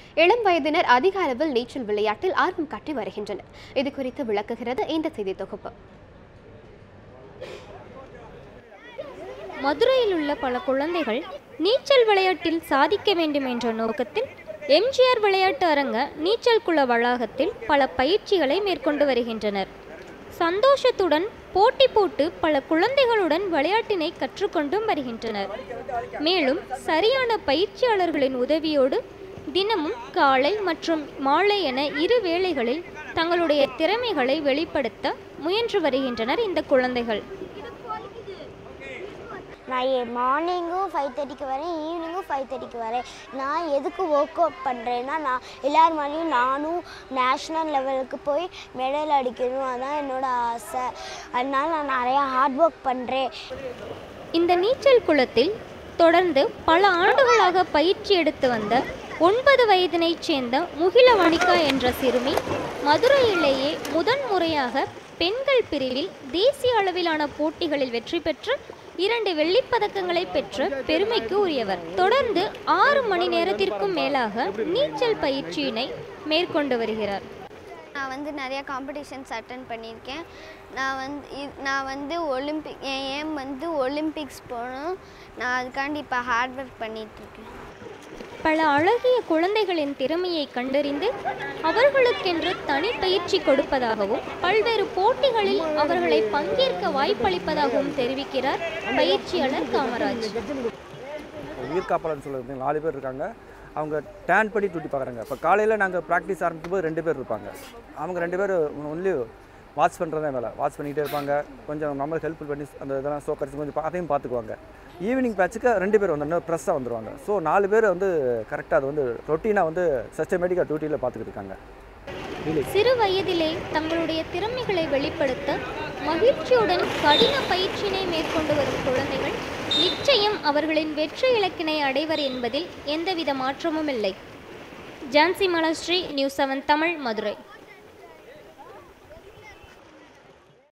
இளம் வயதினர் அதிக அளவில் நீச்சல் விளையாட்டில் ஆர்வம் காட்டி வருகின்றனர் இது குறித்து விளக்குகிறது இந்த செய்தி தொகுப்பு மதுரையில் உள்ள பல குழந்தைகள் நீச்சல் விளையாட்டில் சாதிக்க வேண்டும் என்ற நோக்கத்தில் எம்ஜிஆர் விளையாட்டு அரங்க நீச்சல் குள வளாகத்தில் பல பயிற்சிகளை மேற்கொண்டு வருகின்றனர் சந்தோஷத்துடன் போட்டி போட்டு பல குழந்தைகளுடன் விளையாட்டினை கற்றுக்கொண்டும் வருகின்றனர் மேலும் சரியான பயிற்சியாளர்களின் உதவியோடு தினமும் காலை மற்றும் மாலை என இரு வேளைகளில் தங்களுடைய திறமைகளை வெளிப்படுத்த முயன்று வருகின்றனர் இந்த குழந்தைகள் நான் மார்னிங்கும் ஃபைவ் தேர்ட்டிக்கு வரேன் ஈவினிங்கும் ஃபைவ் தேர்ட்டிக்கு வரேன் நான் எதுக்கு ஒர்க் அவுட் பண்ணுறேன்னா நான் எல்லார் மாதிரியும் நானும் நேஷ்னல் லெவலுக்கு போய் மெடல் அடிக்கணும் அதான் என்னோட ஆசை அதனால நான் நிறையா ஹார்ட் ஒர்க் பண்ணுறேன் இந்த நீச்சல் குளத்தில் தொடர்ந்து பல ஆண்டுகளாக பயிற்சி எடுத்து வந்த ஒன்பது வயதினைச் சேர்ந்த முகில வணிகா என்ற சிறுமி மதுரையிலேயே முதன் முறையாக பெண்கள் பிரிவில் தேசிய அளவிலான போட்டிகளில் வெற்றி பெற்று இரண்டு வெள்ளிப் பதக்கங்களை பெற்ற பெருமைக்கு உரியவர் தொடர்ந்து ஆறு மணி நேரத்திற்கும் மேலாக நீச்சல் பயிற்சியினை மேற்கொண்டு வருகிறார் நான் வந்து நிறைய காம்படிஷன்ஸ் அட்டன் பண்ணியிருக்கேன் நான் வந்து இ- நான் வந்து ஒலிம்பிக் என் ஏம் வந்து ஒலிம்பிக்ஸ் போகணும் நான் அதுக்காண்டி இப்போ ஹார்ட் ஒர்க் பண்ணிகிட்ருக்கேன் பல அழகிய குழந்தைகளின் திறமையை கண்டறிந்து அவர்களுக்கென்று தனி பயிற்சி கொடுப்பதாகவும் பல்வேறு போட்டிகளில் அவர்களை பங்கேற்க வாய்ப்பளிப்பதாகவும் தெரிவிக்கிறார் பயிற்சியாளர் காமராஜ் உயிர் காப்பாளர்னு சொல்லுறது நாலு பேர் இருக்காங்க அவங்க டேன் படி டியூட்டி பார்க்குறாங்க இப்போ காலையில் நாங்கள் ப்ராக்டிஸ் ஆரம்பிக்கும் போது ரெண்டு பேர் இருப்பாங்க அவங்க ரெண்டு பேர் ஒன்லி வாட்ச் பண்ணுறது தான் வேலை வாட்ச் பண்ணிகிட்டே இருப்பாங்க கொஞ்சம் நம்மளுக்கு ஹெல்ப் பண்ணி அந்த இதெல்லாம் சோக்கரிச்சு கொஞ்சம் பா- அதையும் பார்த்துக்குவாங்க ஈவினிங் பேட்சுக்கு ரெண்டு பேர் வந்து இன்னும் ப்ரெஸ்ஸாக வந்துருவாங்க ஸோ நாலு பேர் வந்து கரெக்டாக அது வந்து ரொட்டீனாக வந்து சிஸ்டமேட்டிக்காக டியூட்டியில் பார்த்துக்கிட்டு இருக்காங்க சிறு வயதிலே தங்களுடைய திறமைகளை வெளிப்படுத்த மகிழ்ச்சியுடன் கடின பயிற்சியினை மேற்கொண்டு வரும் குழந்தைகள் நிச்சயம் அவர்களின் வெற்றி இலக்கினை அடைவர் என்பதில் எந்தவித மாற்றமும் இல்லை ஜான்சி மலஸ்ரீ நியூஸ் செவன் தமிழ் மதுரை